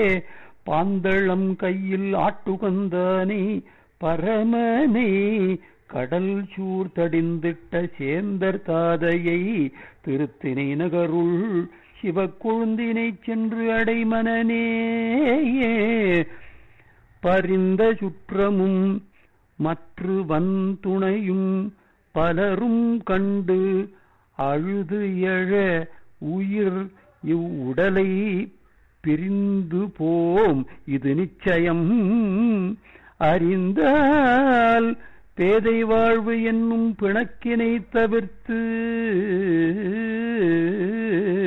பாந்தளம் கையில் ஆட்டுகந்தானே பரமனே கடல் சூர் தடிந்திட்ட சேந்தர் தாதையை திருத்தினை நகருள் சிவக்கொழுந்தினை சென்று அடைமனனேயே பரிந்த சுற்றமும் மற்று வன்துணையும் பலரும் கண்டு அழுது எழ உயிர் இவ்வுடலை பிரிந்து போம் இது நிச்சயம் அறிந்தால் பேதை வாழ்வு என்னும் பிணக்கினை தவிர்த்து